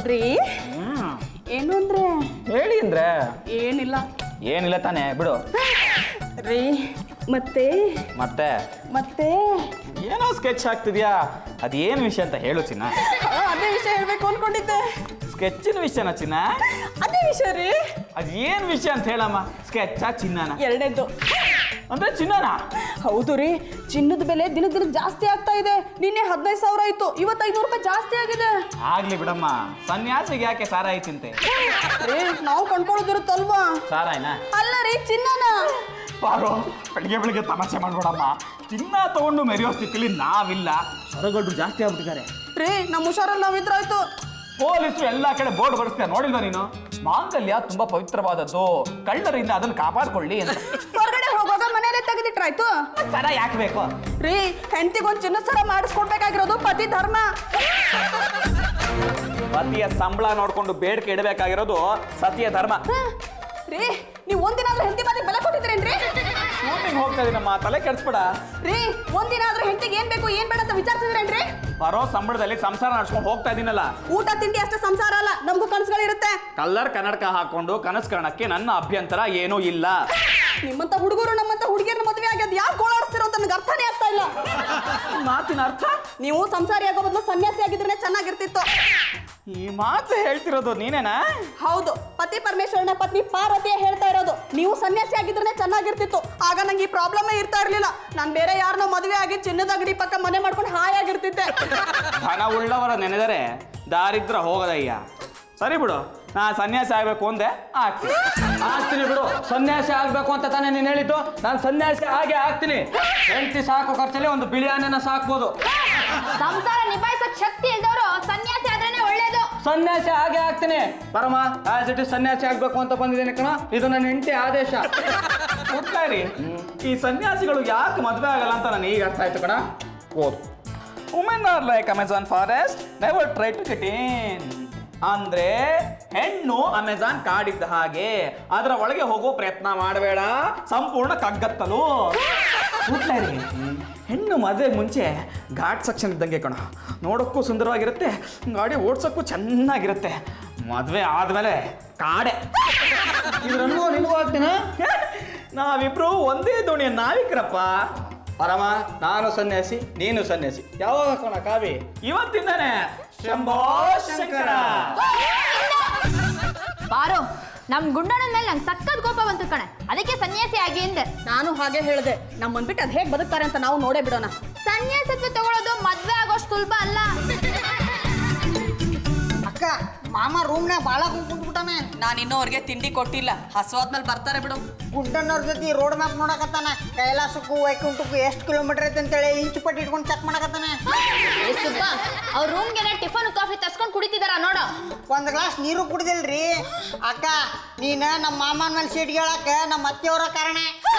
ರೀ ಏನು ಅಂದ್ರೆ ಹೇಳಿ ಅಂದ್ರೆ ಏನಿಲ್ಲ ಏನಿಲ್ಲ ತಾನೇ ಬಿಡು ರೀ ಮತ್ತೆ ಮತ್ತೆ ಮತ್ತೆ ಏನೋ ಸ್ಕೆಚ್ ಹಾಕ್ತಿದ್ಯಾ ಅದೇನು ವಿಷಯ ಅಂತ ಹೇಳು ಚಿನ್ನ ಆ, ಅದೇ ವಿಷಯ ಹೇಳ್ಬೇಕು ಅನ್ಕೊಂಡಿದ್ದೆ ಸ್ಕೆಚ್ಚಿನ ವಿಷಯನ ಚಿನ್ನ ಅದೇ ವಿಷಯ ರೀ ಅದೇನು ವಿಷಯ ಅಂತ ಹೇಳಮ್ಮ ಸ್ಕೆಚ್ಚ ಚಿನ್ನನ ಎರಡನೇದ್ದು ಅಂದ್ರೆ ಚಿನ್ನನ ಹೌದು ರೀ ಚಿನ್ನದ ಬೆಲೆ ದಿನ ದಿನಕ್ಕೆ ಜಾಸ್ತಿ ಆಗ್ತಾ ಇದೆ ನಿನ್ನೆ ಹದಿನೈದು ಸಾವಿರ ಆಯ್ತು ಇವತ್ತು ಐನೂರು ರೂಪಾಯಿ ಜಾಸ್ತಿ ಆಗಿದೆ ಆಗ್ಲಿ ಬಿಡಮ್ಮ ಸನ್ಯಾಸಿಗೆ ಯಾಕೆ ಸಾರಾಯಿ ಚಿಂತೆ ರೀ ನಾವು ಕೊಂಡ್ಕೊಳ್ಳೋದಿರುತ್ತಲ್ವಾ ಸಾರಾಯಿನ ಅಲ್ಲ ರೀ ಚಿನ್ನನ ಪಾರು ಬೆಳಿಗ್ಗೆ ಬೆಳಿಗ್ಗೆ ತಮಾಷೆ ಮಾಡ್ಬೇಡಮ್ಮ ಚಿನ್ನ ತಗೊಂಡು ಮೆರೆಯೋ ಸ್ಥಿತಿಲಿ ನಾವಿಲ್ಲ ಸರಗಳ್ರು ಜಾಸ್ತಿ ಆಗ್ಬಿಟ್ಟಿದ್ದಾರೆ ರೀ ನಮ್ಮ ಹುಷಾರಲ್ಲಿ ನಾವಿದ್ರಾಯ್ತು ಪೊಲೀಸರು ಎಲ್ಲ ಕಡೆ ಬೋರ್ಡ್ ಬರೆಸ್ತಾರೆ ನೋಡಿಲ್ವಾ ನೀನು ಮಾಂಗಲ್ಯ ತುಂಬಾ ಪವಿತ್ರವಾದದ್ದು ಕಳ್ಳರಿಂದ ಅದನ್ನು ಕಾಪಾಡ್ಕೊಳ್ಳಿ ಅಂತ ಹೊರಗಡೆ ಹೋಗುವಾಗ ಮನೇಲೆ ತೆಗೆದಿಟ್ರಾಯ್ತು ಸರ ಯಾಕೆ ಬೇಕು ರೀ ಹೆಂಡತಿಗೊಂದು ಚಿನ್ನದ ಸರ ಮಾಡಿಸ್ಕೊಡ್ಬೇಕಾಗಿರೋದು ಪತಿ ಧರ್ಮ ಪತಿಯ ಸಂಬಳ ನೋಡ್ಕೊಂಡು ಬೇಡಿಕೆ ಇಡಬೇಕಾಗಿರೋದು ಸತಿಯ ಧರ್ಮ ರೀ ನೀವು ಒಂದಿನ ಆದ್ರೂ ಹೆಂಡತಿ ಮಾತಿಗೆ ಬೆಲೆ ಕೊಟ್ಟಿದ್ರೇನ್ರಿ ಶೂಟಿಂಗ್ ಹೋಗ್ತಾ ಇದೀನಮ್ಮ ತಲೆ ಕೆಡಿಸ್ಬೇಡ ರೀ ಒಂದಿನ ಆದ್ರೂ ಹೆಂಡತಿಗೆ ಏನ್ ಬೇಕು ಏನ್ ಬೇಡ ಅಂತ ವಿಚಾರಿಸಿದ್ರೇನ್ರಿ ಬರೋ ಸಂಬಳದಲ್ಲಿ ಸಂಸಾರ ನಡ್ಸ್ಕೊಂಡು ಹೋಗ್ತಾ ಇದೀನಲ್ಲ ಊಟ ತಿಂಡಿ ಅಷ್ಟೇ ಸಂಸಾರ ಅಲ್ಲ ನಮಗೂ ಕನಸುಗಳಿರುತ್ತೆ ಕಲ್ಲರ್ ಕನ್ನಡಕ ಹಾಕೊಂಡು ಕನಸು ಕಾಣಕ್ಕೆ ನನ್ನ ಅಭ್ಯಂತರ ಏನೂ ಇಲ್ಲ ನಿಮ್ಮಂತ ಹುಡುಗರು ನಮ್ಮಂತ ಹುಡುಗಿಯರ ಮದುವೆ ಆಗ್ಯದ ಯಾಕೆ ಗೋಳಾಡಿಸ್ತಿರೋ ಅಂತ ನನಗೆ ಅರ್ಥನೇ ಆಗ್ತಾ ಇಲ್ಲ ಮಾತಿನ ಅರ್ಥ ನೀವು ಸಂಸಾರಿ ಆಗೋ ಬದಲು ಸನ್ಯಾಸಿ ಆಗಿದ್ರೆ ಚೆನ್ನಾಗಿರ್ತಿತ್ತು ಈ ಮಾತು ಹೇಳ್ತಿರೋದು ನೀನೇನಾ ಹೌದು ಪತಿ ಪರಮೇಶ್ವರನ ಪತ್ನಿ ಪಾರ್ವತಿಯ ಹೇಳ್ತಾ ಇರೋದು ನೀವು ಸನ್ಯಾಸಿ ಆಗಿದ್ರೆ ಚೆನ್ನಾಗಿರ್ತಿತ್ತು ಆಗ ನಂಗೆ ಈ ಪ್ರಾಬ್ಲಮೇ ಇರ್ತಾ ಇರ್ಲಿಲ್ಲ ನಾನು ಬೇರೆ ಯಾರನ್ನೋ ಮದುವೆ ಆಗಿ ಚಿನ್ನದ ಅಂಗಡಿ ಪಕ್ಕ ಮನೆ ಮಾಡ್ಕೊಂಡು ಹಾಯಾಗಿರ್ತಿದ್ದೆ ಹಣ ಉಳ್ಳವರ ನೆನೆದರೆ ದಾರಿದ್ರ ಹೋಗದಯ್ಯ ಸರಿ ಬಿಡು ನಾ ಸನ್ಯಾಸಿ ಆಗ್ಬೇಕು ಅಂದೆ ಆಗ್ತೀನಿ ಆಗ್ತೀನಿ ಬಿಡು ಸನ್ಯಾಸಿ ಆಗ್ಬೇಕು ಅಂತ ತಾನೇ ನೀನು ಹೇಳಿದ್ದು ನಾನು ಸನ್ಯಾಸಿ ಹಾಗೆ ಆಗ್ತೀನಿ ಹೆಂಡತಿ ಸಾಕು ಖರ್ಚಲ್ಲಿ ಒಂದು ಬಿಳಿ ಆನೆನ ಸಾಕ್ಬೋದು ಸಂಸಾರ ನಿಭಾಯಿಸಕ್ ಶಕ್ತಿ ಇಲ್ದವರು ಸನ್ಯಾಸಿ ಆದ್ರೇನೆ ಒಳ್ಳೇದು ಸನ್ಯಾಸಿ ಹಾಗೆ ಆಗ್ತೀನಿ ಪರಮ ಆಸ್ ಇಟ್ ಇಸ್ ಸನ್ಯಾಸಿ ಆಗ್ಬೇಕು ಅಂತ ಬಂದಿದ್ದೀನಿ ಕಣ ಇದು ನನ್ನ ಹೆಂಡತಿ ಆದೇಶ ಕೂತ್ಕಾರಿ ಈ ಸನ್ಯಾಸಿಗಳು ಯಾಕೆ ಮದುವೆ ಆಗಲ್ಲ ಅಂತ ನನಗೆ ಈಗ ಅರ್ಥ ಆಯ್ತು ಕಣ ಓದು women are like Amazon forest never try to get in ಅಂದ್ರೆ ಹೆಣ್ಣು ಅಮೆಝಾನ್ ಕಾಡಿದ್ದ ಹಾಗೆ ಅದರ ಒಳಗೆ ಹೋಗೋ ಪ್ರಯತ್ನ ಮಾಡಬೇಡ ಸಂಪೂರ್ಣ ಕಗ್ಗತ್ತಲು ಕೂತ್ಲಾರಿ ಹೆಣ್ಣು ಮದುವೆ ಮುಂಚೆ ಘಾಟ್ ಸೆಕ್ಷನ್ ಇದ್ದಂಗೆ ಕಣ ನೋಡೋಕ್ಕೂ ಸುಂದರವಾಗಿರುತ್ತೆ ಗಾಡಿ ಓಡ್ಸೋಕ್ಕೂ ಚೆನ್ನಾಗಿರುತ್ತೆ ಮದುವೆ ಆದ್ಮೇಲೆ ಕಾಡೆ ಇದ್ರ ಅನುಭವ ನಿನಗೂ ಆಗ್ತೀನಾ ನಾವಿಬ್ರು ಒಂದೇ ದೋಣಿಯ ನಾವಿಕರಪ್ಪ ಪರಮ ನಾನು ಸನ್ಯಾಸಿ ನೀನು ಸನ್ಯಾಸಿ ಯಾವಾಗ ಕಣ ಕಾವಿ ಇವತ್ತಿಂದಾನೆ ಶಂಭೋ ಶಂಕರ ಬಾರೋ ನಮ್ ಗುಂಡಣ್ಣನ ಮೇಲೆ ನಂಗೆ ಸಖತ್ ಕೋಪ ಬಂತು ಕಣೆ ಅದಕ್ಕೆ ಸನ್ಯಾಸಿ ಆಗಿ ಅಂದೆ ನಾನು ಹಾಗೆ ಹೇಳಿದೆ ನಮ್ಮನ್ ಬಿಟ್ಟು ಅದು ಹೇಗೆ ಬದುಕ್ತಾರೆ ಅಂತ ನಾವು ನೋಡೇ ಬಿಡೋಣ ಸನ್ಯಾಸತ್ವ ತಗೊಳ್ಳೋದು ಮದ್ವೆ ಆಗೋಷ್ಟು ಸುಲಭ ಅಲ್ಲ ಅಕ್ಕ ಮಾಮ ರೂಮ್ನಾಗ ಭಾಳ ಕುಂತ್ಬಿಟ್ಟಾನೆ ನಾನು ಇನ್ನೂ ಅವ್ರಿಗೆ ತಿಂಡಿ ಕೊಟ್ಟಿಲ್ಲ ಹಸುವಾದ್ಮೇಲೆ ಬರ್ತಾರೆ ಬಿಡು ಗುಂಡನ್ನವ್ರ ಜೊತೆ ರೋಡ್ ಮ್ಯಾಪ್ ನೋಡಕತ್ತಾನ ಕೈಲಾಸಕ್ಕೂ ವೈಕುಂಠಕ್ಕೂ ಎಷ್ಟು ಕಿಲೋಮೀಟರ್ ಐತೆ ಅಂತೇಳಿ ಇಂಚು ಪಟ್ಟಿ ಇಟ್ಕೊಂಡು ಚೆಕ್ ಮಾಡಕತ್ತಾನೆ ಏ ಸುಬ್ಬ ಅವ್ರ ರೂಮ್ಗೆನೆ ಟಿಫನ್ ಕಾಫಿ ತರ್ಸ್ಕೊಂಡು ಕುಡಿತಿದಾರ ನೋಡು ಒಂದು ಗ್ಲಾಸ್ ನೀರು ಕುಡ್ದಿಲ್ರಿ ಅಕ್ಕ ನೀನು ನಮ್ಮ ಮಾಮನ ಮೇಲೆ ಸೀಟ್ಗೆ ಹೇಳಕ್ಕೆ ನಮ್ಮ ಅತ್ತೆಯವರ ಕಾರಣ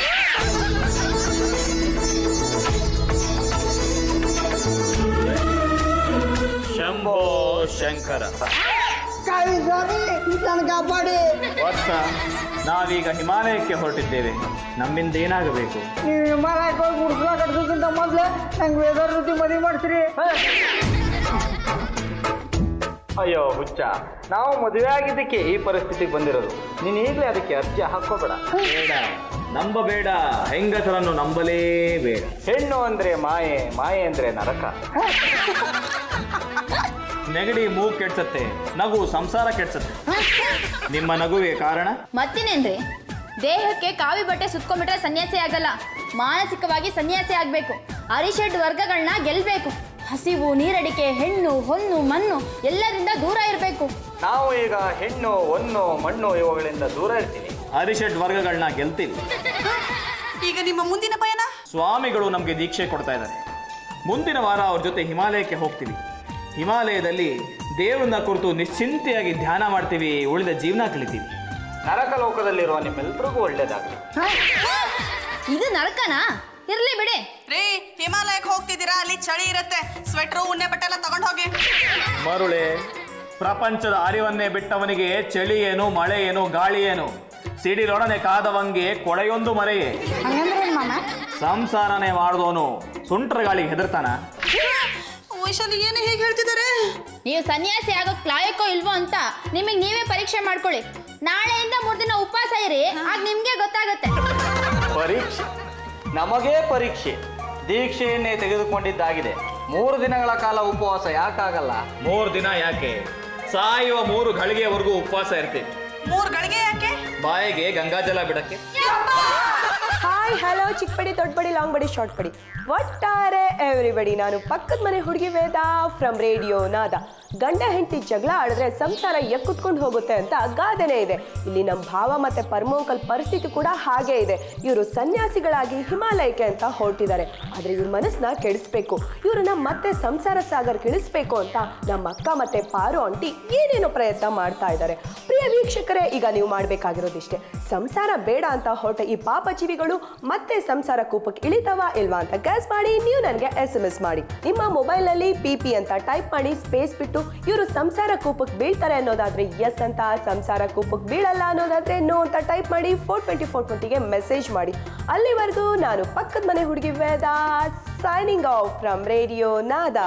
ಶಂಭೋ ಶಂಕರ ಕಾಳಿ ಸ್ವಾಮಿ ನನ್ನ ಕಾಪಾಡಿ ವರ್ಷ ನಾವೀಗ ಹಿಮಾಲಯಕ್ಕೆ ಹೊರಟಿದ್ದೇವೆ ನಮ್ಮಿಂದ ಏನಾಗಬೇಕು ನೀವು ಹಿಮಾಲಯಕ್ಕೆ ಹೋಗಿ ಗುಡ್ಸ್ಲ ಕಟ್ಸೋಕ್ಕಿಂತ ಮೊದಲು ನಂಗೆ ವೇದರ್ ರೀತಿ ಮದುವೆ ಮಾಡಿಸ್ರಿ ಅಯ್ಯೋ ಹುಚ್ಚ ನಾವು ಮದುವೆ ಆಗಿದ್ದಕ್ಕೆ ಈ ಪರಿಸ್ಥಿತಿಗೆ ಬಂದಿರೋದು ನೀನು ಈಗಲೇ ಅದಕ್ಕೆ ಅರ್ಜಿ ಹಾಕೋಬೇಡ ಬೇಡ ನಂಬಬೇಡ ಹೆಂಗಸರನ್ನು ನಂಬಲೇಬೇಡ ಹೆಣ್ಣು ಅಂದ್ರೆ ಮಾಯೆ ಮಾಯೆ ಅಂದ್ರೆ ನರಕ ನೆಗಡಿ ಮೂಗು ಕೆಡ್ಸತ್ತೆ ನಗು ಸಂಸಾರ ಕೆಡ್ಸತ್ತೆ ನಿಮ್ಮ ನಗುವಿಗೆ ಕಾರಣ ಮತ್ತಿನೇನ್ರಿ ದೇಹಕ್ಕೆ ಕಾವಿ ಬಟ್ಟೆ ಸುತ್ಕೊಂಡ್ಬಿಟ್ರೆ ಸನ್ಯಾಸಿ ಆಗಲ್ಲ ಮಾನಸಿಕವಾಗಿ ಸನ್ಯಾಸಿ ಆಗ್ಬೇಕು ಅರಿಷಡ್ ವರ್ಗಗಳನ್ನ ಗೆಲ್ಬೇಕು ಹಸಿವು ನೀರಡಿಕೆ ಹೆಣ್ಣು ಹೊನ್ನು ಮಣ್ಣು ಎಲ್ಲರಿಂದ ದೂರ ಇರಬೇಕು ನಾವು ಈಗ ಹೆಣ್ಣು ಹೊನ್ನು ಮಣ್ಣು ಇವುಗಳಿಂದ ದೂರ ಇರ್ತೀವಿ ಅರಿಷಡ್ ವರ್ಗಗಳನ್ನ ಗೆಲ್ತೀವಿ ಈಗ ನಿಮ್ಮ ಮುಂದಿನ ಪಯಣ ಸ್ವಾಮಿಗಳು ನಮಗೆ ದೀಕ್ಷೆ ಕೊಡ್ತಾ ಇದ್ದಾರೆ ಮುಂದಿನ ವಾರ ಅವ್ರ ಜೊತೆ ಹಿಮಾಲಯಕ್ಕೆ ಹೋಗ್ತೀವಿ ಹಿಮಾಲಯದಲ್ಲಿ ದೇವರನ್ನ ಕುರಿತು ನಿಶ್ಚಿಂತೆಯಾಗಿ ಧ್ಯಾನ ಮಾಡ್ತೀವಿ ಉಳಿದ ಜೀವನ ಕಲಿತೀವಿ ನರಕ ಲೋಕದಲ್ಲಿರುವ ನಿಮ್ಮೆಲ್ರಿಗೂ ಒಳ್ಳೇದಾಗಲಿ ಇದು ನರಕನಾ ಇರ್ಲಿ ಬಿಡಿ ರೀ ಹಿಮಾಲಯಕ್ಕೆ ಹೋಗ್ತಿದ್ದೀರಾ ಅಲ್ಲಿ ಚಳಿ ಇರುತ್ತೆ ಸ್ವೆಟ್ರು ಉಣ್ಣೆ ಬಟ್ಟೆ ಎಲ್ಲ ತಗೊಂಡು ಹೋಗಿ ಮರುಳೆ ಪ್ರಪಂಚದ ಅರಿವನ್ನೇ ಬಿಟ್ಟವನಿಗೆ ಚಳಿ ಏನು ಮಳೆ ಏನು ಗಾಳಿ ಏನು ಸಿಡಿಲೊಡನೆ ಕಾದವಂಗೆ ಕೊಳೆಯೊಂದು ಮರೆಯೇ ಹಂಗಂದ್ರೆ ಮಾಮ ಸಂಸಾರನೇ ಮಾಡಿದವನು ಸುಂಟ್ರ ಗಾಳಿಗೆ ಹೆದರ್ತಾನ ವೈಶಾಲಿ ಏನು ಹೀಗೆ ಹೇಳ್ತಿದ್ದಾರೆ ನೀವು ಸನ್ಯಾಸಿ ಆಗೋಕ್ ಲಾಯಕೋ ಇಲ್ವೋ ಅಂತ ನಿಮಗೆ ನೀವೇ ಪರೀಕ್ಷೆ ಮಾಡ್ಕೊಳ್ಳಿ ನಾಳೆಯಿಂದ ಮೂರು ದಿನ ಉಪವಾಸ ಇರಿ ಆಗ ನಿಮ್ಗೆ ಗೊತ್ತಾಗುತ್ತೆ ಪರೀಕ್ಷೆ ನಮಗೇ ಪರೀಕ್ಷೆ ದೀಕ್ಷೆಯನ್ನೇ ತೆಗೆದುಕೊಂಡಿದ್ದಾಗಿದೆ ಮೂರು ದಿನಗಳ ಕಾಲ ಉಪವಾಸ ಯಾಕಾಗಲ್ಲ ಮೂರು ದಿನ ಯಾಕೆ ಸಾಯುವ ಮೂರು ಗಳಿಗೆವರೆಗೂ ಉಪವಾಸ ಇರ್ತೀವಿ ಮೂರ್ ಗಳಿಗೆ ಯಾಕೆ ಬಾಯಿಗೆ ಗಂಗಾಜಲ ಬಿಡಕ್ಕೆ ಹಾಯ್ ಹಲೋ ಚಿಕ್ಕ ಬಡಿ ದೊಡ್ಡ ಬಡಿ ಲಾಂಗ್ ಬಡಿ ಶಾರ್ಟ್ ಬಡಿ ಒಟ್ಟಾರೆ ಎವ್ರಿಬಡಿ ನಾನು ಪಕ್ಕದ ಮನೆ ಹುಡುಗಿ ವೇದ ಫ್ರಮ್ ರೇಡಿಯೋ ನಾದ ಗಂಡ ಹೆಂಡತಿ ಜಗಳ ಆಡಿದ್ರೆ ಸಂಸಾರ ಎಕ್ಕುತ್ಕೊಂಡು ಹೋಗುತ್ತೆ ಅಂತ ಗಾದೆನೇ ಇದೆ ಇಲ್ಲಿ ನಮ್ಮ ಭಾವ ಮತ್ತೆ ಪರಮೋಂಕಲ್ ಪರಿಸ್ಥಿತಿ ಕೂಡ ಹಾಗೆ ಇದೆ ಇವರು ಸನ್ಯಾಸಿಗಳಾಗಿ ಹಿಮಾಲಯಕ್ಕೆ ಅಂತ ಹೊರಟಿದ್ದಾರೆ ಆದ್ರೆ ಇವ್ರ ಮನಸ್ಸನ್ನ ಕೆಡಿಸ್ಬೇಕು ಇವ್ರನ್ನ ಮತ್ತೆ ಸಂಸಾರ ಸಾಗರ್ ಇಳಿಸ್ಬೇಕು ಅಂತ ನಮ್ಮ ಅಕ್ಕ ಮತ್ತೆ ಪಾರು ಆಂಟಿ ಏನೇನೋ ಪ್ರಯತ್ನ ಮಾಡ್ತಾ ಇದ್ದಾರೆ ಪ್ರಿಯ ವೀಕ್ಷಕರೇ ಈಗ ನೀವು ಮಾಡಬೇಕಾಗಿರೋದಿಷ್ಟೇ ಸಂಸಾರ ಬೇಡ ಅಂತ ಹೊರಟ ಈ ಪಾಪ ಜೀವಿಗಳು ಮತ್ತೆ ಸಂಸಾರ ಕೂಪಕ್ಕೆ ಇಳಿತಾವ ಇಲ್ವಾ ಅಂತ ಗ್ಯಾಸ್ ಮಾಡಿ ನೀವು ನನಗೆ ಎಸ್ ಎಮ್ ಎಸ್ ಮಾಡಿ ನಿಮ್ಮ ಮೊಬೈಲ್ನಲ್ಲಿ ಪಿ ಪಿ ಅಂತ ಟೈಪ್ ಮಾಡಿ ಸ್ಪೇಸ್ ಬಿಟ್ಟು ಇವರು ಸಂಸಾರ ಕೂಪಕ್ಕೆ ಬೀಳ್ತಾರೆ ಅನ್ನೋದಾದ್ರೆ ಎಸ್ ಅಂತ ಸಂಸಾರ ಕೂಪಕ್ಕೆ ಬೀಳಲ್ಲ ಅನ್ನೋದಾದ್ರೆ ನೋ ಅಂತ ಟೈಪ್ ಮಾಡಿ ಫೋರ್ ಟ್ವೆಂಟಿ ಫೋರ್ ಟ್ವೆಂಟಿಗೆ ಮೆಸೇಜ್ ಮಾಡಿ ಅಲ್ಲಿವರೆಗೂ ನಾನು ಪಕ್ಕದ ಮನೆ ಹುಡುಗಿ Veda signing off from Radio Nada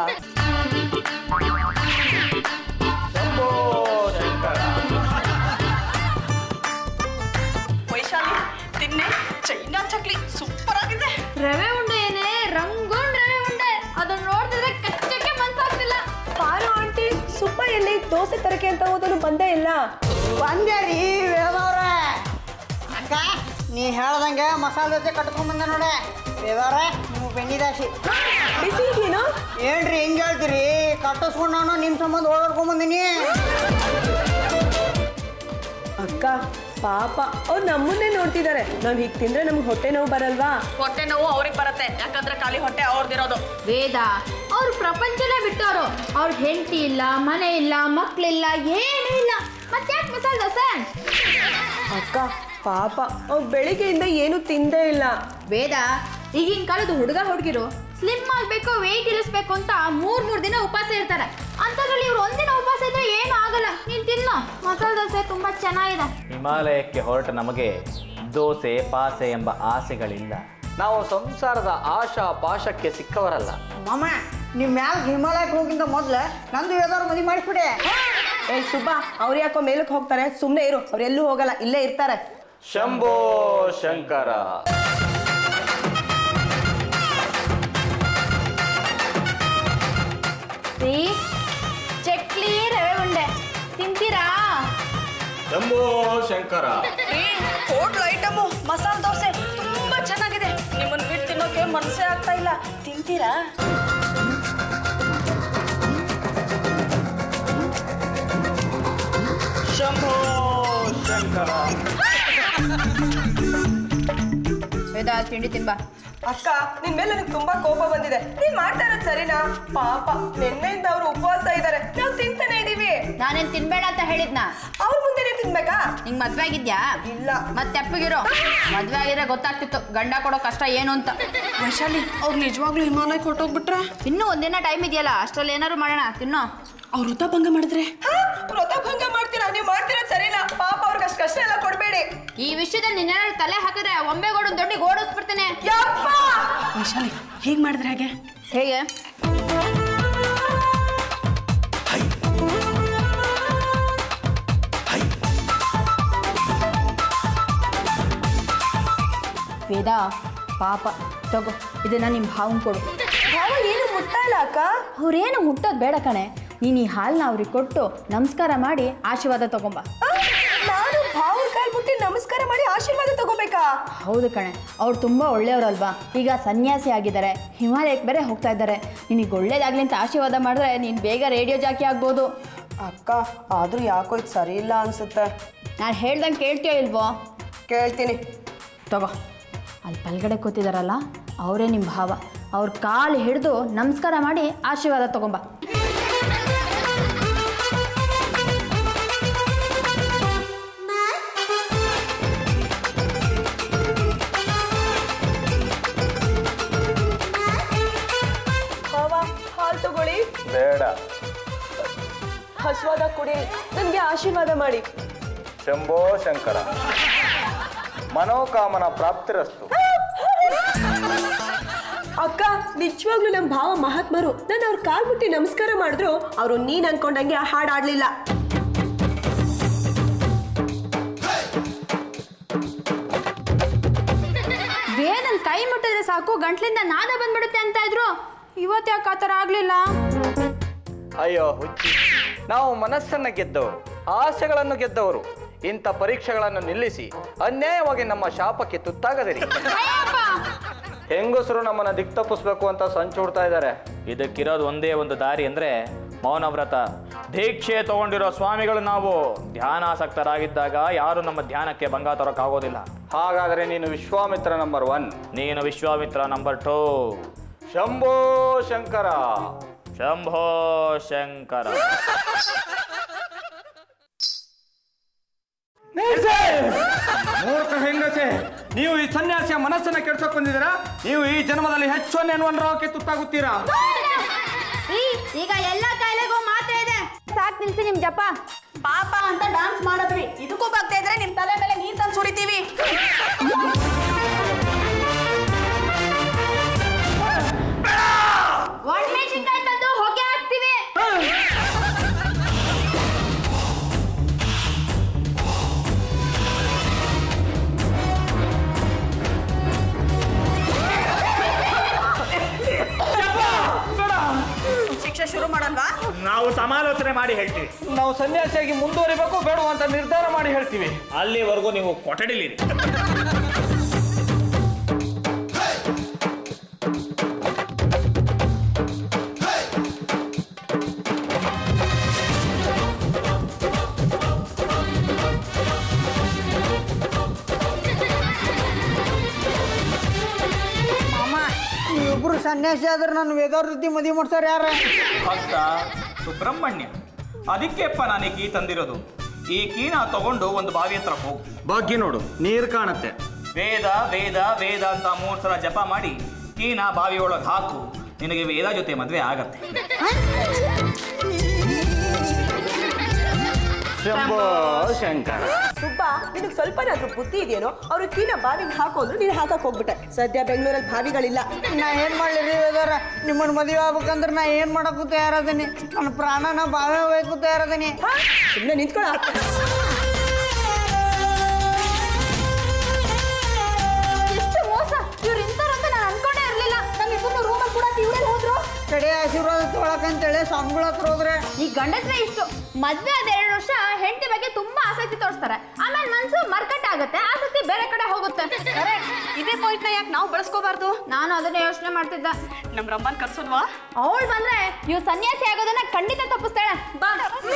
Vaishali ತಿನ್ನೆ ಚೈನಾ ಚಕ್ಲಿ ಸೂಪರ್ ಆಗಿದೆ ರವೆ ಉಂಡೆ ಏನೇ ರಂಗೋನ್ ರವೆ ಉಂಡೆ ಅದನ್ನ ನೋಡ್ತಿದ್ರೆ ಕಚ್ಚಕ್ಕೆ ಮನ್ಸಾಗ್ತಿಲ್ಲ ಪಾರು ಆಂಟಿ ಸುಬ್ಬ ಎಲ್ಲಿ ದೋಸೆ ತರಕೆ ಅಂತ ಹೋದನು ಬಂದೇ ಇಲ್ಲ ಬಂದೆ ರೀ ವೇದವ್ರ ಅಕ್ಕ ನೀ ಹೇಳ್ದಂಗೆ ಮಸಾಲೆ ದೋಸೆ ಕಟ್ಕೊಂಡ್ ಬಂದೆ ನೋಡೆ ವೇದವ್ರ ನೀವು ಬೆನ್ನಿದಾಸಿ ಬಿಸಿ ಇದೆಯೇನೋ ಏನ್ರಿ ಹಿಂಗೆ ಹೇಳ್ತೀರಿ ಕಟ್ಟಿಸ್ಕೊಂಡು ನಾನು ನಿಮ್ಮ ಸಂಬಂಧ ಓಡಾಡ್ಕೊಂಡ್ ಬಂದೀನಿ ಅಕ್ಕ ಪಾಪ ಅವ್ರು ನಮ್ಮನ್ನೇ ನೋಡ್ತಿದ್ದಾರೆ ನಾವ್ ಹೀಗ್ ತಿಂದ್ರೆ ನಮ್ಗೆ ಹೊಟ್ಟೆ ನೋವು ಬರಲ್ವಾ ಹೊಟ್ಟೆ ನೋವು ಅವ್ರಿಗೆ ಬರುತ್ತೆ ಯಾಕಂದ್ರೆ ಖಾಲಿ ಹೊಟ್ಟೆ ಅವ್ರದಿರೋದು ವೇದ ಅವ್ರು ಪ್ರಪಂಚನೇ ಬಿಟ್ಟವರು ಅವ್ರ ಹೆಂಡತಿ ಇಲ್ಲ ಮನೆ ಇಲ್ಲ ಮಕ್ಳಿಲ್ಲ ಏನೂ ಇಲ್ಲ ಮತ್ತೆ ಯಾಕೆ ಮಸಾಲೆ ದೋಸೆ ಅಕ್ಕ ಪಾಪ ಅವ್ರು ಬೆಳಿಗ್ಗೆಯಿಂದ ಏನು ತಿಂದೇ ಇಲ್ಲ ವೇದ ಈಗಿನ ಕಾಲದ ಹುಡುಗ ಹುಡುಗಿರು ಸ್ಲಿಮ್ ಆಗಬೇಕು ವೆಯ್ಟ್ ಇಳಿಸ್ಬೇಕು ಅಂತ ಮೂರ್ ಮೂರ್ ದಿನ ಉಪವಾಸ ಇರ್ತಾರೆ ಅಂಥದ್ರಲ್ಲಿ ಇವ್ರು ಒಂದಿನ ಉಪವಾಸ ಇದ್ರೆ ಏನು ಆಗಲ್ಲ ನೀನ್ ತಿನ್ನು ಮಸಾಲೆ ದೋಸೆ ತುಂಬಾ ಚೆನ್ನಾಗಿದೆ ಹಿಮಾಲಯಕ್ಕೆ ಹೊರಟ ನಮಗೆ ದೋಸೆ ಪಾಸೆ ಎಂಬ ಆಸೆಗಳಿಲ್ಲ ನಾವು ಸಂಸಾರದ ಆಶಾ ಪಾಶಕ್ಕೆ ಸಿಕ್ಕವರಲ್ಲ ಮಾಮ ನಿಮ್ಮ ಮ್ಯಾಲ ಹಿಮಾಲಯಕ್ಕೆ ಹೋಗಿಂದ ಮೊದ್ಲು ನಂದು ವೇದವ್ರ ಮದುವೆ ಮಾಡಿಸ್ಬಿಡೆ ಏ ಸುಬ್ಬ ಅವ್ರು ಯಾಕೋ ಮೇಲಕ್ಕೆ ಹೋಗ್ತಾರೆ ಸುಮ್ಮನೆ ಇರು ಅವ್ರು ಎಲ್ಲೂ ಹೋಗಲ್ಲ ಇಲ್ಲೇ ಇರ್ತಾರೆ ಶಂಭೋ ಶಂಕರ ರೀ ಚಕ್ಲಿ ರವೆ ಉಂಡೆ ತಿಂತೀರಾ ಶಂಭೋ ಶಂಕರ ಹೋಟ್ಲ್ ಐಟಮು ಮಸಾಲೆ ದೋಸೆ ತುಂಬಾ ಚೆನ್ನಾಗಿದೆ ನಿಮ್ಮನ್ನ ಬಿಟ್ಟು ತಿನ್ನೋಕೆ ಮನಸ್ಸೇ ಆಗ್ತಾ ಇಲ್ಲ ತಿಂತೀರಾ ಶಂಭೋ ಶಂಕರ ವೇದ ತಿಂಡಿ ತಿನ್ಬಾ ಅಕ್ಕ ನಿನ್ ಮೇಲೆ ನನಗೆ ತುಂಬಾ ಕೋಪ ಬಂದಿದೆ ನೀನ್ ಮಾಡ್ತಾ ಇರೋದು ಸರಿನಾ ಪಾಪ ನಿನ್ನೆಯಿಂದ ಅವ್ರು ಉಪವಾಸ ಇದ್ದಾರೆ ನಾವು ತಿಂತಾನೆ ಇದೀವಿ ನಾನೇನ್ ತಿನ್ಬೇಡ ಅಂತ ಹೇಳಿದ್ನಾ ಅವ್ರ ಮುಂದೆನೆ ತಿನ್ಬೇಕಾ ನಿಂಗ್ ಮದ್ವೆ ಆಗಿದ್ಯಾ ಇಲ್ಲ ಮತ್ತೆ ಅಪ್ಪಗಿರೋ ಮದ್ವೆ ಆಗಿದ್ರೆ ಗೊತ್ತಾಗ್ತಿತ್ತು ಗಂಡ ಕೊಡೋ ಕಷ್ಟ ಏನು ಅಂತ ವೈಶಾಲಿ ಅವ್ರು ನಿಜವಾಗ್ಲೂ ಹಿಮಾಲಯಕ್ಕೆ ಹೊರಟೋಗ್ಬಿಟ್ರ ಇನ್ನೂ ಒಂದಿನ ಟೈಮ್ ಇದೆಯಲ್ಲ ಅಷ್ಟ್ರಲ್ಲಿ ಏನಾದ್ರು ಮಾಡೋಣ ತಿನ್ನೋ ಅವ್ರ ವೃತ ಭಂಗ ಮಾಡಿದ್ರೆ ವ್ರತ ಭಂಗ ಮಾಡ್ತೀರಾ ನೀವು ಮಾಡ್ತಿರೋದು ಸರಿನಾ ಪಾಪ ಅವ್ರಿಗೆ ಅಷ್ಟು ಕಷ್ಟ ಎಲ್ಲ ಕೊಡ್ಬೇಡಿ ಈ ವಿಷಯದಲ್ಲಿ ನಿನ್ನೇನಾದ್ರು ತಲೆ ಹಾಕಿದ್ರೆ ಒಂಬೆಗೋಡು ದೊಡ್ಡ ಓಡಿಸ್ಬಿಡ್ತೇನೆ ಯಪ್ಪ ವೈಶಾಲಿ ಹೀಗೆ ಮಾಡಿದ್ರೆ ಹಾಗೆ ಹೇಗೆ ವೇದ ಪಾಪ ತಗೋ ಇದನ್ನ ನಿಮ್ಮ ಭಾವನ್ ಕೊಡು ಭಾವ ಏನು ಮುಟ್ತಾ ಇಲ್ಲ ಅಕ್ಕ ಅವ್ರೇನು ಮುಟ್ಟೋದು ಬೇಡ ಕಣೆ ನೀನು ಈ ಹಾಲನ್ನ ಅವ್ರಿಗೆ ಕೊಟ್ಟು ನಮಸ್ಕಾರ ಮಾಡಿ ಆಶೀರ್ವಾದ ತಗೊಂಬ ಆ, ನಾನು ಭಾವನ ಕಾಲ್ ಮುಟ್ಟಿ ನಮಸ್ಕಾರ ಮಾಡಿ ಆಶೀರ್ವಾದ ತಗೋಬೇಕಾ ಹೌದು ಕಣೆ ಅವ್ರು ತುಂಬ ಒಳ್ಳೆಯವರಲ್ವಾ ಈಗ ಸನ್ಯಾಸಿ ಆಗಿದ್ದಾರೆ ಹಿಮಾಲಯಕ್ಕೆ ಬೇರೆ ಹೋಗ್ತಾ ಇದ್ದಾರೆ ನಿನಗೆ ಒಳ್ಳೇದಾಗ್ಲಿ ಅಂತ ಆಶೀರ್ವಾದ ಮಾಡಿದ್ರೆ ನೀನು ಬೇಗ ರೇಡಿಯೋ ಜಾಕಿ ಆಗ್ಬೋದು ಅಕ್ಕ ಆದ್ರೂ ಯಾಕೋ ಇದು ಸರಿ ಇಲ್ಲ ಅನ್ಸುತ್ತೆ ನಾನು ಹೇಳ್ದಂಗೆ ಕೇಳ್ತೀಯೋ ಇಲ್ವೋ ಕೇಳ್ತೀನಿ ತಗೋ ಅಲ್ಲಿ ಬಲ್ಗಡೆ ಕೂತಿದಾರಲ್ಲ ಅವರೇ ನಿಮ್ಮ ಭಾವ ಅವ್ರ ಕಾಲು ಹಿಡಿದು ನಮಸ್ಕಾರ ಮಾಡಿ ಆಶೀರ್ವಾದ ತಗೊಂಬ ಭಾವ ಹಾಲು ತಗೊಳ್ಳಿ ಬೇಡ ಹಸುವಾದ ಕುಡಿ ನನಗೆ ಆಶೀರ್ವಾದ ಮಾಡಿ ಶಂಭೋ ಶಂಕರ ಮನೋಕಾಮನ ಪ್ರಾಪ್ತಿರಸ್ತು ಅಕ್ಕ ನಿಜವಾಗ್ಲೂ ನಮ್ಮ ಭಾವ ಮಹಾತ್ಮರು ನಾನು ಅವ್ರ ಕಾಲ್ ಮುಟ್ಟಿ ನಮಸ್ಕಾರ ಮಾಡಿದ್ರು ಅವರು ನೀನ್ ಅನ್ಕೊಂಡಂಗೆ ಆ ಹಾಡ್ ಆಡ್ಲಿಲ್ಲ ವೇದನ್ ಕೈ ಮುಟ್ಟಿದ್ರೆ ಸಾಕು ಗಂಟ್ಲಿಂದ ನಾದ ಬಂದ್ಬಿಡುತ್ತೆ ಅಂತ ಇದ್ರು ಇವತ್ತು ಯಾಕೆ ಆ ಥರ ಆಗ್ಲಿಲ್ಲ ಅಯ್ಯೋ ಹುಚ್ಚಿ ನಾವು ಮನಸ್ಸನ್ನು ಗೆದ್ದವರು ಆಸೆಗಳನ್ನು ಗೆದ್ದವರು ಇಂಥ ಪರೀಕ್ಷೆಗಳನ್ನು ನಿಲ್ಲಿಸಿ ಅನ್ಯಾಯವಾಗಿ ನಮ್ಮ ಶಾಪಕ್ಕೆ ತುತ್ತಾಗದಿರಿ ಹೆಂಗಸರು ನಮ್ಮನ್ನ ದಿಕ್ ತಪ್ಪಿಸ್ಬೇಕು ಅಂತ ಸಂಚು ಹುಡ್ತಾ ಇದ್ದಾರೆ ಇದಕ್ಕಿರೋದು ಒಂದೇ ಒಂದು ದಾರಿ ಅಂದ್ರೆ ಮೌನ ವ್ರತ ದೀಕ್ಷೆ ತಗೊಂಡಿರೋ ಸ್ವಾಮಿಗಳು ನಾವು ಧ್ಯಾನಾಸಕ್ತರಾಗಿದ್ದಾಗ ಯಾರು ನಮ್ಮ ಧ್ಯಾನಕ್ಕೆ ಭಂಗ ತರೋಕ್ಕಾಗೋದಿಲ್ಲ ಹಾಗಾದರೆ ನೀನು ವಿಶ್ವಾಮಿತ್ರ ನಂಬರ್ ಒನ್ ನೀನು ವಿಶ್ವಾಮಿತ್ರ ನಂಬರ್ ಟೂ ಶಂಭೋ ಶಂಕರ ಶಂಭೋ ಶಂಕರ ಮೂರ್ಖ ಹೆಂಗಸೆ ನೀವು ಈ ಸನ್ಯಾಸಿಯ ಮನಸ್ಸನ್ನ ಕೆಡ್ಸಕ್ ಬಂದಿದ್ದೀರಾ ನೀವು ಈ ಜನ್ಮದಲ್ಲಿ ಹೆಚ್ಚು ಎನ್ನುವ ರೋಗಕ್ಕೆ ತುತ್ತಾಗುತ್ತೀರಾ ರೀ ಈಗ ಎಲ್ಲ ಕಾಯಿಲೆಗೂ ಮಾತ್ರ ಇದೆ ಸಾಕ್ ನಿಲ್ಸಿ ನಿಮ್ ಜಪ ಪಾಪ ಅಂತ ಡಾನ್ಸ್ ಮಾಡಿದ್ವಿ ಇದಕ್ಕೂ ಬರ್ತಾ ಇದ್ರೆ ನಿಮ್ ತಲೆ ಮೇಲೆ ನೀರ್ ತಂದು ಸುಡಿತೀವಿ ಒಣಮೆಣಸಿನ್ಕಾಯಿ ತಂದು ಹೊಗೆ ಹಾಕ್ತೀವಿ ಶಿಕ್ಷೆ ಶುರು ಮಾಡಲ್ವಾ ನಾವು ಸಮಾಲೋಚನೆ ಮಾಡಿ ಹೇಳ್ತೀವಿ ನಾವು ಸನ್ಯಾಸಿಯಾಗಿ ಮುಂದುವರಿಬೇಕು ಬೇಡ ಅಂತ ನಿರ್ಧಾರ ಮಾಡಿ ಹೇಳ್ತೀವಿ ಅಲ್ಲಿವರೆಗೂ ನೀವು ಕೊಠಡಿಲಿರಿ ಮಾಮ ನೀವಿಬ್ರು ಸನ್ಯಾಸಿ ಆದ್ರೆ ನಾನು ವೇದಾವೃತ್ತಿ ಮದುವೆ ಮಾಡ್ಸಾರ ಯಾರ ಭಕ್ತ ಸುಬ್ರಹ್ಮಣ್ಯ ಅದಕ್ಕೆಪ್ಪ ನಾನು ಈ ಕೀ ತಂದಿರೋದು ಈ ಕೀನ ತಗೊಂಡು ಒಂದು ಬಾವಿ ಹತ್ರ ಹೋಗು ಭಾಗ್ಯ ನೋಡು ನೀರು ಕಾಣುತ್ತೆ ವೇದ ವೇದ ವೇದ ಅಂತ ಮೂರು ಸಲ ಜಪ ಮಾಡಿ ಕೀನ ಬಾವಿ ಒಳಗೆ ಹಾಕು ನಿನಗೆ ವೇದ ಜೊತೆ ಮದುವೆ ಆಗತ್ತೆ ಶಂಭೋ ಶಂಕರ ಸುಬ್ಬ ನಿನಗೆ ಸ್ವಲ್ಪನಾದ್ರೂ ಬುದ್ಧಿ ಇದೆಯೇನೋ ಅವ್ರು ಕೀನ ಬಾವಿಗೆ ಹಾಕೋದ್ರು ನೀನು ಹಾಕಕ್ ಹೋಗ್ಬಿಟ್ಟೆ ಸದ್ಯ ಬೆಂಗಳೂರಲ್ಲಿ ಬಾವಿಗಳಿಲ್ಲ ನಾ ಏನ್ ಮಾಡ್ಲಿ ರೀ ವೇದಾರ ನಿಮ್ಮನ್ನ ಮದುವೆ ಆಗ್ಬೇಕಂದ್ರೆ ನಾ ಏನ್ ಮಾಡಕ್ಕೂ ತಯಾರದೀನಿ ನನ್ನ ಪ್ರಾಣನ ಬಾವೇ ಹೋಯ್ಕು ತಯಾರದೀನಿ ಸುಮ್ಮನೆ ನಿಂತ್ಕೊಳ ಎಷ್ಟು ಮೋಸ ಇವ್ರು ಇಂತಾರಂತ ನಾನು ಅನ್ಕೊಂಡೇ ಇರ್ಲಿಲ್ಲ ನಮ್ಮ ಇಬ್ಬರು ರೂಮಲ್ಲಿ ಕೂಡ ಇವ್ರೇ ಹೋದ್ರು ಕಡೆ ಆಶೀರ್ವಾದ ತೊಗೊಳಕಂತೇಳಿ ಸ್ವಾಮಿಗಳ ಹತ್ರ ಹೋದ್ರೆ ಈ ಗಂಡಸ್ರೆ ಇಷ್ಟು ಮದ್ವೆ ಆದ ಎರಡು ವರ್ಷ ಹೆಂಡತಿ ಬಗ್ಗೆ ತುಂಬಾ ಆಸಕ್ತಿ ತೋರಿಸ್ತಾರೆ ಆಮೇಲೆ ಮನ್ಸು ಮರ್ಕಟ್ ಆಗುತ್ತೆ ಆಸಕ್ತಿ ಬೇರೆ ಕಡೆ ಹೋಗುತ್ತೆ ಇದೇ ಪಾಯಿಂಟ್ ನ ಯಾಕೆ ನಾವು ಬಳಸ್ಕೋಬಾರ್ದು ನಾನು ಅದನ್ನೇ ಯೋಚನೆ ಮಾಡ್ತಿದ್ದೆ ನಮ್ ರಂಬನ್ ಕರ್ಸೋದ್ವಾ ಅವಳು ಬಂದ್ರೆ ಇವ್ ಸನ್ಯಾಸಿ ಆಗೋದನ್ನ ಖಂಡಿತ ತಪ್ಪಿಸ್ತಾಳೆ ಬಾ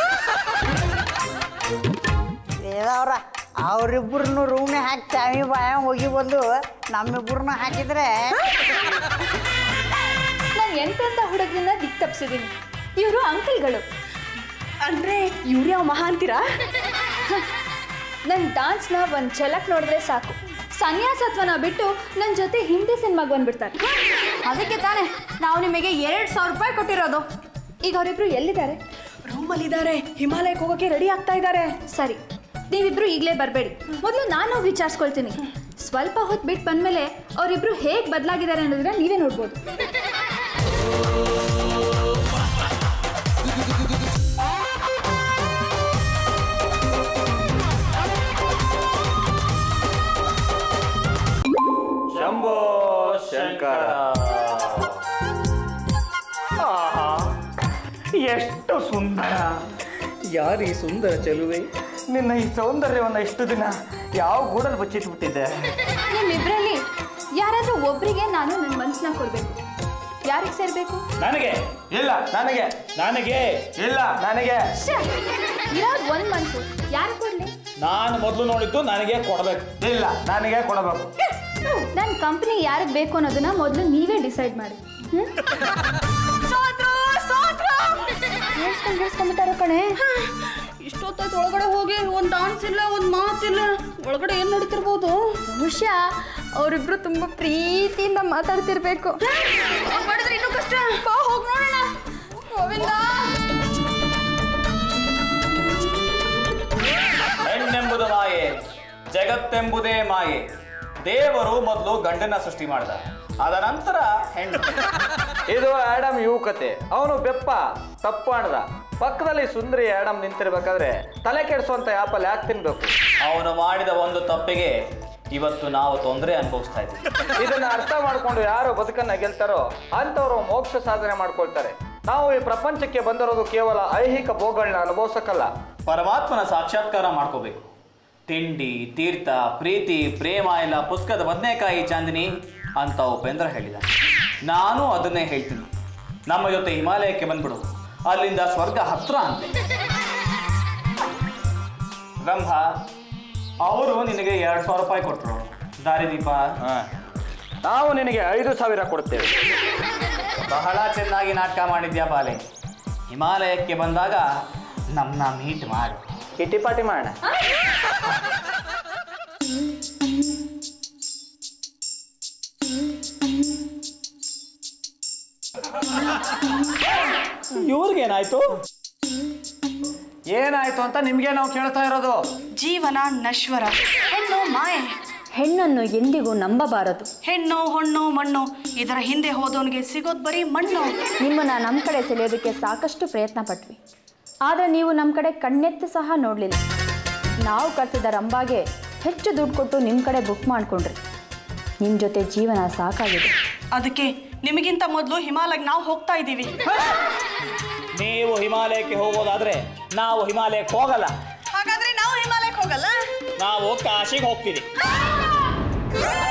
ವೇದವ್ರ ಅವ್ರಿಬ್ರನ್ನು ರೂಮ್ನೆ ಹಾಕಿ ಚಾವಿ ಬಾಯ ಹೋಗಿ ಬಂದು ನಮ್ಮಿಬ್ರನ್ನ ಹಾಕಿದ್ರೆ ನಾನು ಎಂತೆಂತ ಹುಡುಗರನ್ನ ದಿಕ್ ತಪ್ಪಿಸಿದ್ದೀನಿ ಇವರು ಅಂಕಲ್ಗಳು ಅಂದ್ರೆ ಇವ್ರು ಯಾವ ಮಹಾ ಅಂತೀರಾ ನನ್ನ ಡಾನ್ಸ್ನ ಒಂದು ಝಲಕ್ ನೋಡಿದ್ರೆ ಸಾಕು ಸನ್ಯಾಸತ್ವನ ಬಿಟ್ಟು ನನ್ನ ಜೊತೆ ಹಿಂದಿ ಸಿನಿಮಾಗೆ ಬಂದ್ಬಿಡ್ತಾರೆ ಅದಕ್ಕೆ ತಾನೇ ನಾವು ನಿಮಗೆ ಎರಡು ಸಾವಿರ ರೂಪಾಯಿ ಕೊಟ್ಟಿರೋದು ಈಗ ಅವರಿಬ್ರು ಎಲ್ಲಿದ್ದಾರೆ ರೂಮಲ್ಲಿ ಇದಾರೆ ಹಿಮಾಲಯಕ್ಕೆ ಹೋಗೋಕೆ ರೆಡಿ ಆಗ್ತಾ ಇದ್ದಾರೆ ಸರಿ ನೀವಿಬ್ರು ಈಗಲೇ ಬರಬೇಡಿ ಮೊದಲು ನಾನು ವಿಚಾರಿಸ್ಕೊಳ್ತೀನಿ ಸ್ವಲ್ಪ ಹೊತ್ತು ಬಿಟ್ಟು ಬಂದಮೇಲೆ ಅವರಿಬ್ರು ಹೇಗೆ ಬದಲಾಗಿದ್ದಾರೆ ಅನ್ನೋದನ್ನ ನೀವೇ ನೋಡ್ಬೋದು ಶಂಭೋ ಶಂಕರ ಆಹಾ, ಎಷ್ಟು ಸುಂದರ ಯಾರೀ ಸುಂದರ ಚೆಲುವೆ ನಿನ್ನ ಈ ಸೌಂದರ್ಯವನ್ನು ಇಷ್ಟು ದಿನ ಯಾವ ಗೂಡಲ್ಲಿ ಬಚ್ಚಿಟ್ಬಿಟ್ಟಿದ್ದೆ ನಿಮ್ಮಿಬ್ಬರಲ್ಲಿ ಯಾರಾದರೂ ಒಬ್ಬರಿಗೆ ನಾನು ನನ್ನ ಮನಸ್ಸನ್ನ ಕೊಡಬೇಕು ಯಾರಿಗೆ ಸೇರಬೇಕು ನನಗೆ ಇಲ್ಲ ನನಗೆ ನನಗೆ ಇಲ್ಲ ನನಗೆ ಇರೋದು ಒಂದು ಮನಸ್ಸು ಯಾರು ಕೊಡಲಿ ನಾನು ಮೊದಲು ನೋಡಿದ್ದು ನನಗೆ ಕೊಡ್ಬೇಕು ಇಲ್ಲ ನನಗೆ ಕೊಡಬೇಕು ನನ್ನ ಕಂಪ್ನಿ ಯಾರಿಗೆ ಬೇಕು ಅನ್ನೋದನ್ನ ಮೊದಲು ನೀವೇ ಡಿಸೈಡ್ ಮಾಡಿ ಹ್ಞೂ ಹೇಳ್ಸ್ಕೊಂಡು ಹೇಳ್ಸ್ಕೊಂಡ್ಬಿಟ್ಟಾರೋ ಕಣೆ ಇಷ್ಟೊತ್ತಾಯ್ತು ಒಳಗಡೆ ಹೋಗಿ ಒಂದ್ ಡಾನ್ಸ್ ಇಲ್ಲ ಒಂದ್ ಮಾತಿಲ್ಲ ಒಳಗಡೆ ಏನ್ ನಡೀತಿರ್ಬೋದು ಬಹುಶಃ ಅವರಿಬ್ರು ತುಂಬಾ ಪ್ರೀತಿಯಿಂದ ಮಾತಾಡ್ತಿರ್ಬೇಕು ಮಾಡಿದ್ರೆ ಇನ್ನೂ ಕಷ್ಟ ಬಾ ಹೋಗಿ ನೋಡೋಣ ಗೋವಿಂದ ಹೆಣ್ಣೆಂಬುದು ಮಾಯೆ ಜಗತ್ತೆಂಬುದೇ ಮಾಯೆ ದೇವರು ಮೊದಲು ಗಂಡನ ಸೃಷ್ಟಿ ಮಾಡಿದ ಅದ ನಂತರ ಹೆಣ್ಣು ಇದು ಆಡಮ್ ಇವು ಕತೆ ಅವನು ಬೆಪ್ಪ ತಪ್ಪು ಮಾಡ್ದ ಪಕ್ಕದಲ್ಲಿ ಸುಂದರಿ ಆಡಮ್ ನಿಂತಿರ್ಬೇಕಾದ್ರೆ ತಲೆ ಕೆಡಿಸುವಂತ ಆಪಲ್ ಯಾಕೆ ತಿನ್ಬೇಕು ಅವನು ಮಾಡಿದ ಒಂದು ತಪ್ಪಿಗೆ ಇವತ್ತು ನಾವು ತೊಂದರೆ ಅನುಭವಿಸ್ತಾ ಇದ್ದೀವಿ ಇದನ್ನ ಅರ್ಥ ಮಾಡ್ಕೊಂಡು ಯಾರು ಬದುಕನ್ನ ಗೆಲ್ತಾರೋ ಅಂಥವ್ರು ಮೋಕ್ಷ ಸಾಧನೆ ಮಾಡ್ಕೊಳ್ತಾರೆ ನಾವು ಈ ಪ್ರಪಂಚಕ್ಕೆ ಬಂದಿರೋದು ಕೇವಲ ಐಹಿಕ ಭೋಗಗಳನ್ನ ಅನುಭವಿಸಕ್ಕಲ್ಲ ಪರಮಾತ್ಮನ ಸಾಕ್ಷಾತ್ಕಾರ ಮಾಡ್ಕೋಬೇಕು ತಿಂಡಿ ತೀರ್ಥ ಪ್ರೀತಿ ಪ್ರೇಮ ಎಲ್ಲ ಪುಸ್ತಕದ ಬದನೆಕಾಯಿ ಚಾಂದಿನಿ ಅಂತ ಉಪೇಂದ್ರ ಹೇಳಿದ ನಾನು ಅದನ್ನೇ ಹೇಳ್ತೀನಿ ನಮ್ಮ ಜೊತೆ ಹಿಮಾಲಯಕ್ಕೆ ಬಂದ್ಬಿಡು ಅಲ್ಲಿಂದ ಸ್ವರ್ಗ ಹತ್ರ ಅಂತೆ ರಂಭ ಅವರು ನಿನಗೆ ಎರಡು ಸಾವಿರ ರೂಪಾಯಿ ಕೊಟ್ಟರು ದಾರಿದೀಪ ನಾವು ನಿನಗೆ ಐದು ಸಾವಿರ ಕೊಡ್ತೇವೆ ಬಹಳ ಚೆನ್ನಾಗಿ ನಾಟಕ ಮಾಡಿದ್ಯಾ ಬಾಲೆ ಹಿಮಾಲಯಕ್ಕೆ ಬಂದಾಗ ನಮ್ಮನ್ನ ಮೀಟ್ ಮಾಡು ಕಿಟಿ ಪಾಟಿ ಮಾಡೋಣ ಇವ್ರಿಗೇನಾಯ್ತು ಏನಾಯ್ತು ಅಂತ ನಿಮ್ಗೆ ನಾವು ಕೇಳ್ತಾ ಇರೋದು ಜೀವನ ನಶ್ವರ ಹೆಣ್ಣು ಮಾಯೆ ಹೆಣ್ಣನ್ನು ಎಂದಿಗೂ ನಂಬಬಾರದು ಹೆಣ್ಣು ಹೊಣ್ಣು ಮಣ್ಣು ಇದರ ಹಿಂದೆ ಹೋದವನಿಗೆ ಸಿಗೋದ್ ಬರೀ ಮಣ್ಣು ನಿಮ್ಮನ್ನ ನಮ್ಮ ಕಡೆ ಸೆಳೆಯೋದಕ್ಕೆ ಸಾಕಷ್ಟು ಪ್ರಯತ್ನ ಪಟ್ವಿ ಆದರೆ ನೀವು ನಮ್ಮ ಕಡೆ ಕಣ್ಣೆತ್ತು ಸಹ ನೋಡಲಿಲ್ಲ ನಾವು ಕಟ್ಟಿದ ರಂಬಾಗೆ ಹೆಚ್ಚು ದುಡ್ಡು ಕೊಟ್ಟು ನಿಮ್ಮ ಕಡೆ ಬುಕ್ ಮಾಡಿಕೊಂಡ್ರಿ ನಿಮ್ಮ ಜೊತೆ ಜೀವನ ಸಾಕಾಗಿದೆ ಅದಕ್ಕೆ ನಿಮಗಿಂತ ಮೊದಲು ಹಿಮಾಲಯಕ್ಕೆ ನಾವು ಹೋಗ್ತಾ ಇದ್ದೀವಿ ನೀವು ಹಿಮಾಲಯಕ್ಕೆ ಹೋಗೋದಾದ್ರೆ ನಾವು ಹಿಮಾಲಯಕ್ಕೆ ಹೋಗಲ್ಲ ಹಾಗಾದ್ರೆ ನಾವು ಹಿಮಾಲಯಕ್ಕೆ ಹೋಗಲ್ಲ ನಾವು ಕಾಶಿಗೆ ಹೋಗ್ತೀವಿ